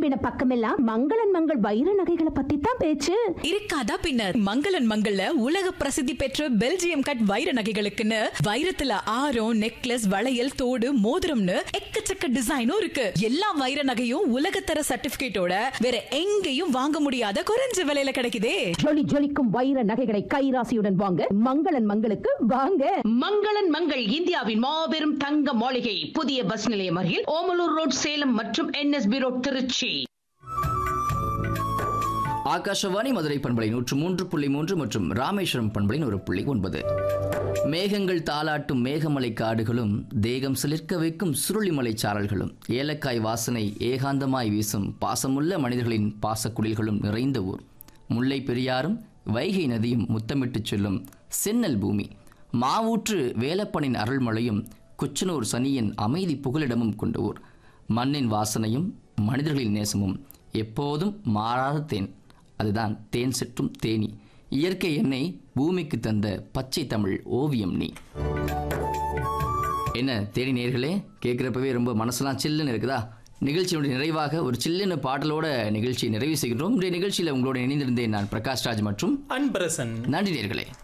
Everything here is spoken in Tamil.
திரும்பின பக்கமெல்லாம் மங்களன் மங்கள் வைர நகைகளை பத்தி தான் பேச்சு இருக்காதா பின்ன மங்களன் மங்கள்ல உலக பிரசித்தி பெற்ற பெல்ஜியம் கட் வைர நகைகளுக்குன்னு வைரத்துல ஆரம் நெக்லஸ் வளையல் தோடு மோதிரம்னு எக்கச்சக்க டிசைனும் இருக்கு எல்லா வைர நகையும் உலகத்தர சர்டிபிகேட்டோட வேற எங்கேயும் வாங்க முடியாத குறைஞ்ச விலையில கிடைக்குதே ஜொலி ஜொலிக்கும் வைர நகைகளை கைராசியுடன் வாங்க மங்களன் மங்களுக்கு வாங்க மங்களன் மங்கள் இந்தியாவின் மாபெரும் தங்க மாளிகை புதிய பஸ் நிலையம் அருகில் ஓமலூர் ரோட் சேலம் மற்றும் என்எஸ்பி ரோட் திருச்சி ஆகாஷவாணி மதுரை பண்பலை நூற்று மூன்று புள்ளி மூன்று மற்றும் ராமேஸ்வரம் பண்பலை ஒரு புள்ளி ஒன்பது மேகங்கள் தாளாட்டும் மேகமலை காடுகளும் தேகம் சிலிர்க்க வைக்கும் சுருளிமலை சாரல்களும் ஏலக்காய் வாசனை ஏகாந்தமாய் வீசும் பாசமுள்ள மனிதர்களின் பாசக்குடில்களும் நிறைந்த ஊர் முல்லை பெரியாரும் வைகை நதியும் முத்தமிட்டுச் செல்லும் சென்னல் பூமி மாவூற்று வேலப்பனின் அருள்மழையும் குச்சனூர் சனியின் அமைதி புகலிடமும் கொண்ட ஊர் மண்ணின் வாசனையும் மனிதர்களின் நேசமும் எப்போதும் மாறாத தேன் அதுதான் தேன் செற்றும் தேனி இயற்கை எண்ணெய் பூமிக்கு தந்த பச்சை தமிழ் ஓவியம் நீ என்ன தேனி நேர்களே கேட்குறப்பவே ரொம்ப மனசெல்லாம் சில்லுன்னு இருக்குதா நிகழ்ச்சியினுடைய நிறைவாக ஒரு சில்லுன்னு பாடலோட நிகழ்ச்சியை நிறைவு செய்கின்றோம் இன்றைய நிகழ்ச்சியில் உங்களோட இணைந்திருந்தேன் நான் பிரகாஷ் ராஜ் மற்றும் அன்பரசன் நன்றி நேர்களே